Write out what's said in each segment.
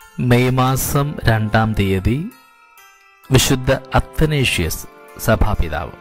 May മാസം രണ്ടാം തീയതി വിശുദ്ധ അത്തനേഷ്യസ് സഭാപിതാവ്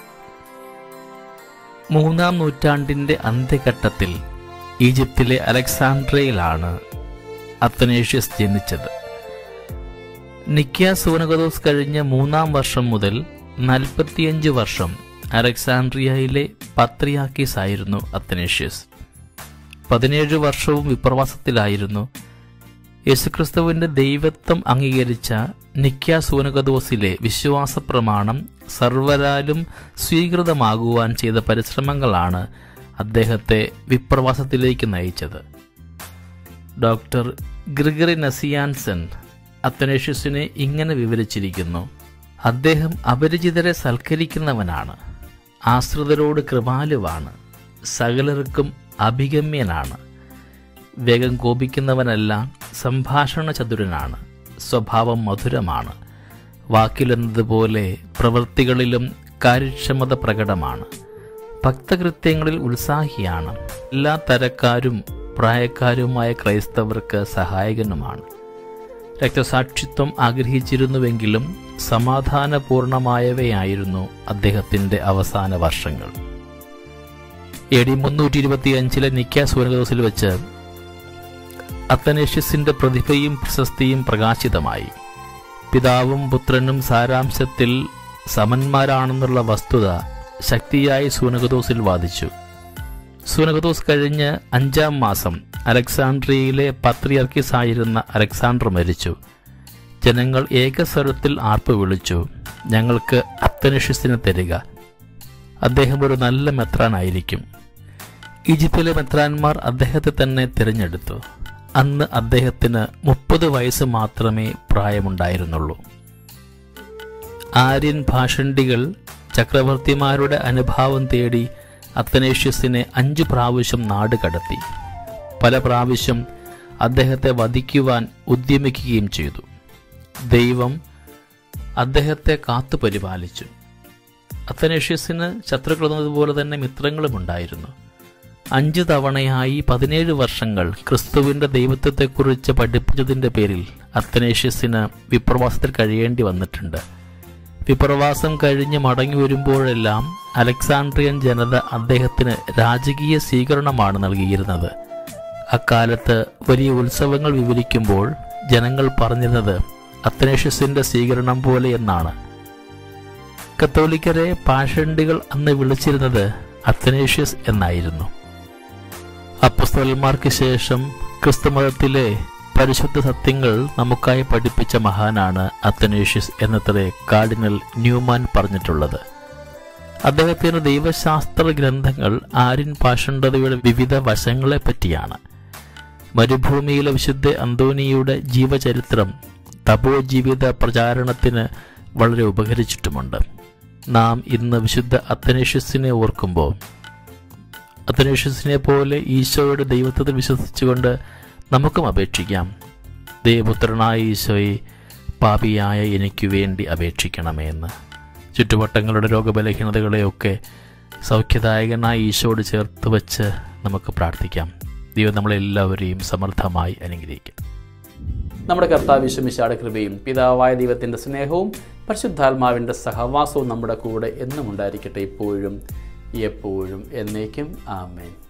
മൂന്നാം നൂറ്റാണ്ടിൻ്റെ അന്ത്യഘട്ടത്തിൽ ഈജിപ്തിലെ അലക്സാണ്ട്രയിലാണ് അത്തനേഷ്യസ് ജനിച്ചത് നിക്യ സൂനകദോസ് കഴിഞ്ഞ മൂന്നാം വർഷം മുതൽ നാൽപ്പത്തിയഞ്ച് വർഷം അലക്സാണ്ട്രിയയിലെ പത്രിയാക്കീസ് ആയിരുന്നു അത്തനേഷ്യസ് പതിനേഴ് വർഷവും വിപ്രവാസത്തിലായിരുന്നു യേശുക്രിസ്തുവിന്റെ ദൈവത്വം അംഗീകരിച്ച നിക്യ സൂനകദോസിലെ വിശ്വാസ പ്രമാണം സർവരാലും സ്വീകൃതമാകുവാൻ ചെയ്ത പരിശ്രമങ്ങളാണ് അദ്ദേഹത്തെ വിപ്രവാസത്തിലേക്ക് നയിച്ചത് ഡോക്ടർ ഗ്രിഗറി നസിയാൻസൻ അത്തനേഷ്യസിനെ ഇങ്ങനെ വിവരിച്ചിരിക്കുന്നു അദ്ദേഹം അപരിചിതരെ സൽക്കരിക്കുന്നവനാണ് ആശ്രിതരോട് കൃപാലുവാണ് സകലർക്കും അഭിഗമ്യനാണ് വേഗം കോപിക്കുന്നവനല്ല സംഭാഷണ ചതുരനാണ് സ്വഭാവം മധുരമാണ് വാക്കിലെന്നതുപോലെ പ്രവൃത്തികളിലും കാര്യക്ഷമത പ്രകടമാണ് ഭക്തകൃത്യങ്ങളിൽ ഉത്സാഹിയാണ് എല്ലാ തരക്കാരും പ്രായക്കാരുമായ ക്രൈസ്തവർക്ക് സഹായകനുമാണ് രക്തസാക്ഷിത്വം ആഗ്രഹിച്ചിരുന്നുവെങ്കിലും സമാധാനപൂർണമായവയായിരുന്നു അദ്ദേഹത്തിന്റെ അവസാന വർഷങ്ങൾ എ ഡി മുന്നൂറ്റി ഇരുപത്തി അഞ്ചിലെ നിക്ക സൂര്യദോസിൽ വെച്ച് അത്തനേഷ്യസിന്റെ പ്രതിഭയും പ്രശസ്തിയും പ്രകാശിതമായി പിതാവും പുത്രനും സാരാംശത്തിൽ സമന്മാരാണെന്നുള്ള വസ്തുത ശക്തിയായി സൂനകദോസിൽ വാദിച്ചു സൂനകദോസ് കഴിഞ്ഞ് അഞ്ചാം മാസം അലക്സാണ്ട്രിയയിലെ പത്രിയർക്കിസ് ആയിരുന്ന അലക്സാണ്ടർ മരിച്ചു ജനങ്ങൾ ഏകസ്വരത്തിൽ ആർപ്പ് വിളിച്ചു ഞങ്ങൾക്ക് അത്തനഷ്യസിനെ തരിക അദ്ദേഹം ഒരു നല്ല മെത്രാനായിരിക്കും ഈജിപ്തിലെ മെത്രാന്മാർ അദ്ദേഹത്തെ തന്നെ തിരഞ്ഞെടുത്തു അന്ന് അദ്ദേഹത്തിന് മുപ്പത് വയസ്സ് മാത്രമേ പ്രായമുണ്ടായിരുന്നുള്ളൂ ആര്യൻ ഭാഷണ്ടികൾ ചക്രവർത്തിമാരുടെ അനുഭാവം തേടി അത്തനേഷ്യസിനെ അഞ്ചു പ്രാവശ്യം നാട് കടത്തി പല പ്രാവശ്യം അദ്ദേഹത്തെ വധിക്കുവാൻ ഉദ്യമിക്കുകയും ചെയ്തു ദൈവം അദ്ദേഹത്തെ കാത്തു പരിപാലിച്ചു അത്തനേഷ്യസിന് ശത്രുക്കളെന്നതുപോലെ തന്നെ മിത്രങ്ങളും ഉണ്ടായിരുന്നു അഞ്ച് തവണയായി പതിനേഴ് വർഷങ്ങൾ ക്രിസ്തുവിന്റെ ദൈവത്വത്തെക്കുറിച്ച് പഠിപ്പിച്ചതിന്റെ പേരിൽ അത്തനേഷ്യസിന് വിപ്രവാസത്തിൽ കഴിയേണ്ടി വന്നിട്ടുണ്ട് വിപ്രവാസം കഴിഞ്ഞ് മടങ്ങി വരുമ്പോഴെല്ലാം അലക്സാണ്ട്രിയൻ ജനത അദ്ദേഹത്തിന് രാജകീയ സ്വീകരണമാണ് നൽകിയിരുന്നത് അക്കാലത്ത് വലിയ ഉത്സവങ്ങൾ വിവരിക്കുമ്പോൾ ജനങ്ങൾ പറഞ്ഞിരുന്നത് അത്തനേഷ്യസിന്റെ സ്വീകരണം പോലെ എന്നാണ് കത്തോലിക്കരെ പാഷണ്ടികൾ അന്ന് വിളിച്ചിരുന്നത് അത്തനേഷ്യസ് എന്നായിരുന്നു അപ്പസ്തലന്മാർക്ക് ശേഷം ക്രിസ്തുമതത്തിലെ പരിശുദ്ധ സത്യങ്ങൾ നമുക്കായി പഠിപ്പിച്ച മഹാനാണ് അത്തനേഷ്യസ് എന്നത്രേ കാർഡിനൽ ന്യൂമാൻ പറഞ്ഞിട്ടുള്ളത് അദ്ദേഹത്തിന് ദൈവശാസ്ത്ര ഗ്രന്ഥങ്ങൾ ആര്യൻ പാഷണ്ഡതയുടെ വിവിധ വശങ്ങളെ പറ്റിയാണ് മരുഭൂമിയിലെ വിശുദ്ധ അന്തോനിയുടെ ജീവചരിത്രം തപോജീവിത പ്രചാരണത്തിന് വളരെ ഉപകരിച്ചിട്ടുമുണ്ട് നാം ഇന്ന് വിശുദ്ധ അത്തനേഷ്യസിനെ ഓർക്കുമ്പോൾ അത്തനേഷ്യസിനെ പോലെ ഈശോയുടെ ദൈവത്വത്തിൽ വിശ്വസിച്ചുകൊണ്ട് നമുക്കും അപേക്ഷിക്കാം ദൈവപുത്രനായ ഈശോയെ പാപിയായ എനിക്ക് വേണ്ടി അപേക്ഷിക്കണമേ എന്ന് ചുറ്റുവട്ടങ്ങളുടെ രോഗബലഹീനതകളെയൊക്കെ സൗഖ്യദായകനായ ഈശോയോട് ചേർത്ത് വച്ച് നമുക്ക് പ്രാർത്ഥിക്കാം ദൈവം നമ്മളെല്ലാവരെയും സമൃദ്ധമായി അനുഗ്രഹിക്കും നമ്മുടെ കർത്താവ് വിശ്വമിശാടെ കൃപയും പിതാവായ ദൈവത്തിൻ്റെ സ്നേഹവും പരിശുദ്ധാത്മാവിൻ്റെ സഹവാസവും നമ്മുടെ കൂടെ എന്നും ഉണ്ടായിരിക്കട്ടെ ഇപ്പോഴും എപ്പോഴും എന്നേക്കും ആമേൻ